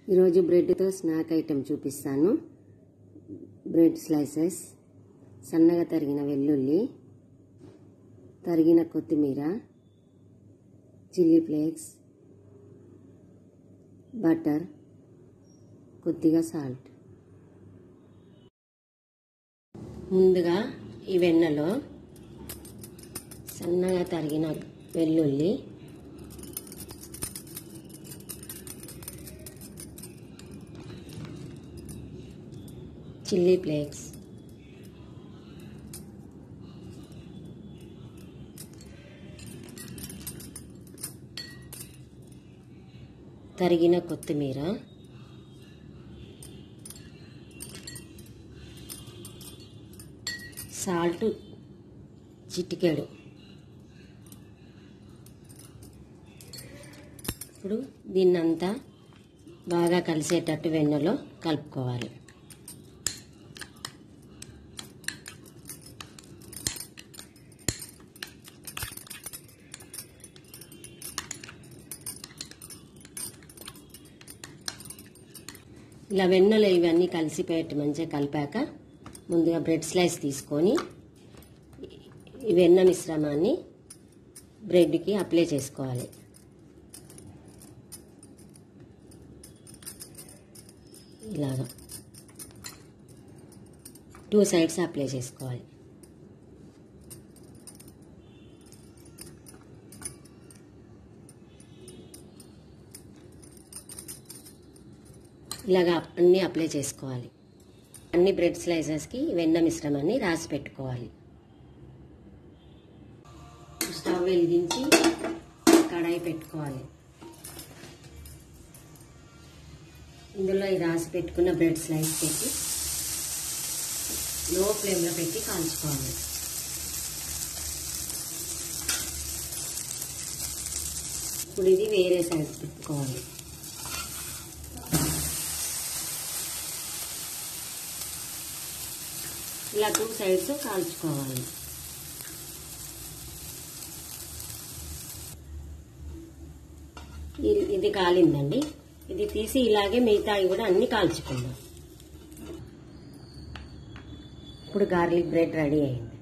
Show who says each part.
Speaker 1: ఈరోజు బ్రెడ్తో snack item చూపిస్తాను బ్రెడ్ స్లైసెస్ సన్నగా తరిగిన వెల్లుల్లి తరిగిన కొత్తిమీర చిల్లీ ఫ్లేక్స్ బటర్ కొద్దిగా సాల్ట్ ముందుగా ఈ వెన్నలో సన్నగా తరిగిన వెల్లుల్లి చిల్లీ ఫ్లేక్స్ తరిగిన కొత్తిమీర సాల్ట్ చిటికెడు ఇప్పుడు దీన్నంతా బాగా కలిసేటట్టు వెన్నలో కలుపుకోవాలి ఇలా వెన్నలో ఇవన్నీ కలిసిపోయేట్టు మంచిగా కలిపాక ముందుగా బ్రెడ్ స్లైస్ తీసుకొని ఈ వెన్న మిశ్రమాన్ని బ్రెడ్కి అప్లై చేసుకోవాలి ఇలాగా టూ సైడ్స్ అప్లై చేసుకోవాలి ఇలాగా అన్నీ అప్లై చేసుకోవాలి అన్ని బ్రెడ్ స్లైసెస్కి వెన్న మిశ్రమాన్ని రాసి పెట్టుకోవాలి స్టవ్ వెలిగించి కడాయి పెట్టుకోవాలి ఇందులో ఈ రాసి పెట్టుకున్న బ్రెడ్ స్లైస్ పెట్టి లో ఫ్లేమ్లో పెట్టి కాల్చుకోవాలి ఇప్పుడు ఇది వేరే సైడ్ పెట్టుకోవాలి ఇలా టూ సైడ్స్ కాల్చుకోవాలి ఇది కాలిందండి ఇది తీసి ఇలాగే మిగతాయి కూడా అన్ని కాల్చుకుందాం ఇప్పుడు గార్లిక్ బ్రెడ్ రెడీ అయింది